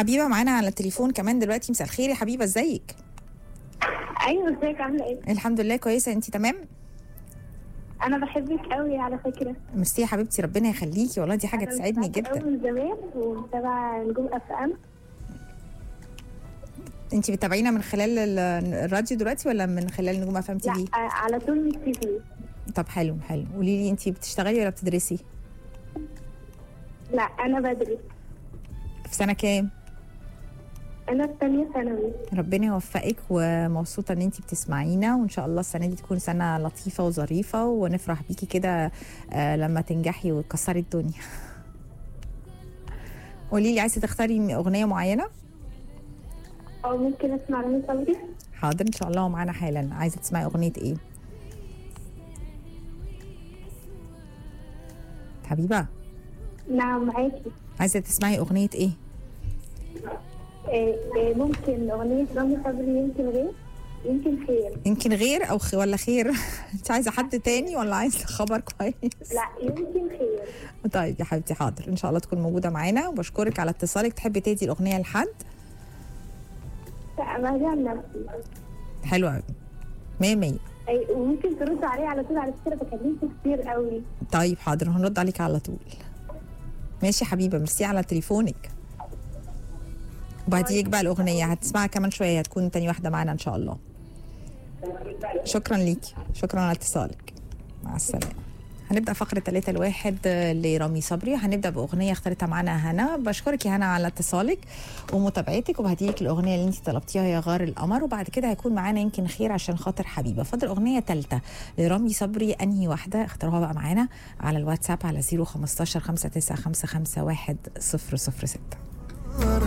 حبيبه معانا على التليفون كمان دلوقتي مساء الخير يا حبيبه ازيك ايوه ازيك عامله ايه الحمد لله كويسه انت تمام انا بحبك قوي على فكره ميرسي يا حبيبتي ربنا يخليكي والله دي حاجه أنا تسعدني بتابعك جدا قوي من زمان ومتابعه نجوم اف ام انت بتتابعينا من خلال ال- الراديو دلوقتي ولا من خلال نجوم اف ام تي لا في آه، على طول من التي في طب حلو حلو قولي لي انت بتشتغلي ولا بتدرسي لا انا بدرس في سنه كام انا في ثانيه ثانوي ربنا يوفقك ومبسوطه ان انت بتسمعينا وان شاء الله السنه دي تكون سنه لطيفه وظريفه ونفرح بيكي كده آه، لما تنجحي وتكسري الدنيا قولي لي عايزه تختاري اغنيه معينه او ممكن اسمع رامي صبري حاضر ان شاء الله ومعانا حالا عايزه تسمعي اغنيه ايه حبيبه نعم معاكي عايزه تسمعي اغنيه ايه آه، آه، ممكن اغنيه رامي صبري يمكن غير يمكن خير يمكن غير او خ... ولا خير انت عايزه حد تاني ولا عايزه خبر كويس لا يمكن خير طيب يا حبيبتي حاضر ان شاء الله تكون موجوده معانا وبشكرك على اتصالك تحبي تهدي الاغنيه لحد لا ما عن نفسي حلو قوي 100 100 أي وممكن ترد عليه على طول على فكره بكلمكم كتير قوي طيب حاضر هنرد عليك على طول ماشي يا حبيبه ميرسي على تليفونك وبهديك بقى الاغنيه هتسمعها كمان شويه هتكون تاني واحده معانا ان شاء الله شكرا ليكي شكرا على اتصالك مع السلامه هنبدا فقره 3 الواحد لرامي صبري هنبدا باغنيه اختارتها معانا هنا بشكرك يا هنا على اتصالك ومتابعتك وبهديلك الاغنيه اللي انت طلبتيها يا غار القمر وبعد كده هيكون معانا يمكن خير عشان خاطر حبيبه فاضل اغنيه ثالثه لرامي صبري انهي واحده اختاروها بقى معانا على الواتساب على 015 5955 1 006